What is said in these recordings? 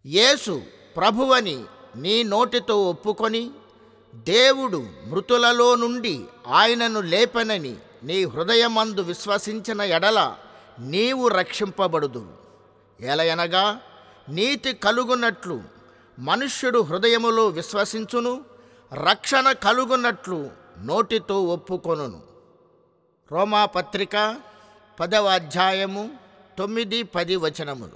యేసు ప్రభువని నీ నోటితో ఒప్పుకొని దేవుడు మృతులలో నుండి ఆయనను లేపనని నీ హృదయమందు విశ్వసించిన ఎడల నీవు రక్షింపబడుదు ఎలయనగా నీతి కలుగునట్లు మనుష్యుడు హృదయములో విశ్వసించును రక్షణ కలుగునట్లు నోటితో ఒప్పుకొనును రోమాపత్రిక పదవ అధ్యాయము తొమ్మిది పది వచనములు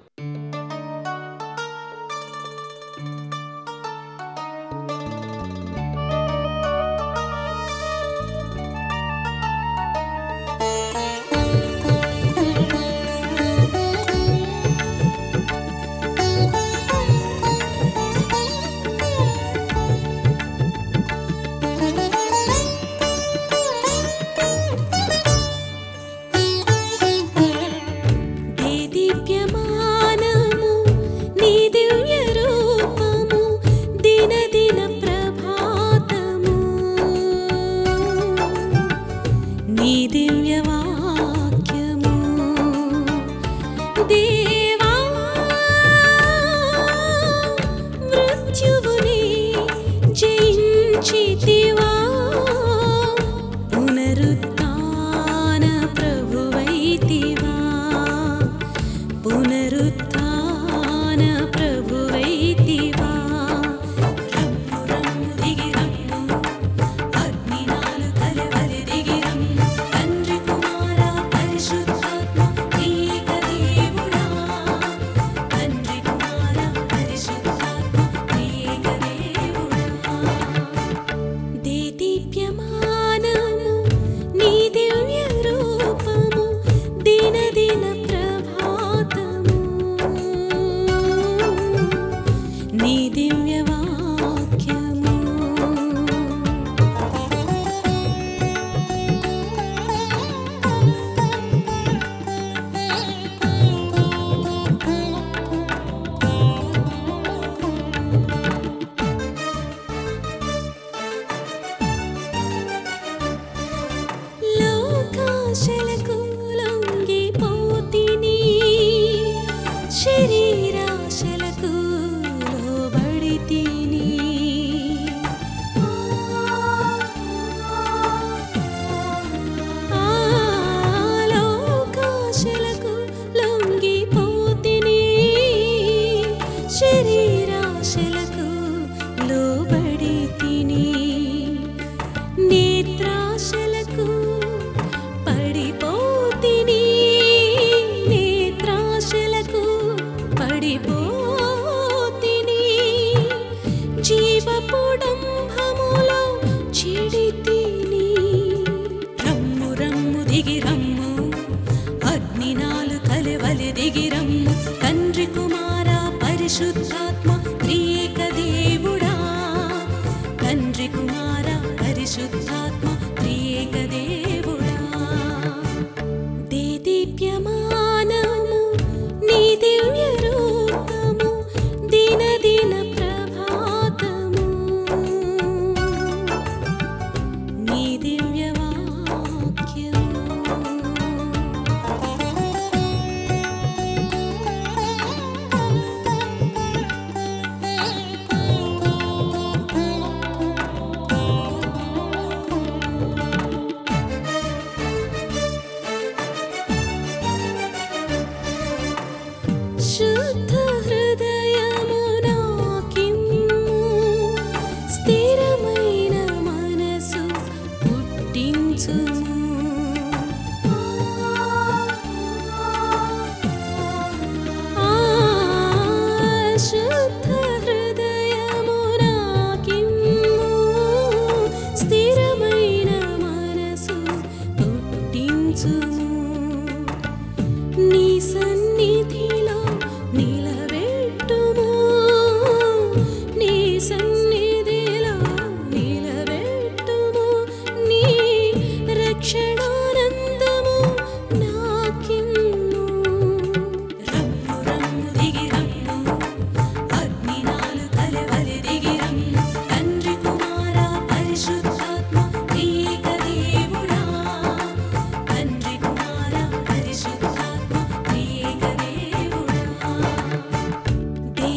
దేదీప్యమానము నీ దివ్య రూపము దినదిన ప్రభాతము నీ దివ్య వాక్యము దేవా మృత్యువుని జయించితివా పునరుత్థాన ప్రభువైతివా పునరుత్థాన ప్రభువైతివా రమ్ము రమ్ము దిగి రమ్ము అగ్ని నాలుకల వలె దిగి రమ్ము తండ్రి కుమార పరిశుద్ధాత్మ ఏక దేవుడా తండ్రి కుమార పరిశుద్ధాత్మ ఏక దేవుడా దేదీప్యమానము నీ దివ్య రూపము దినదిన ప్రభాతము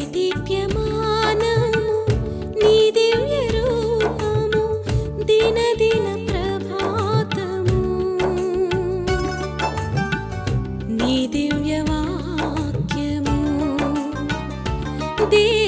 దీప్యమానము నీ దివ్య రూపము దినదిన ప్రభాతము నీ దివ్య వాక్యము దే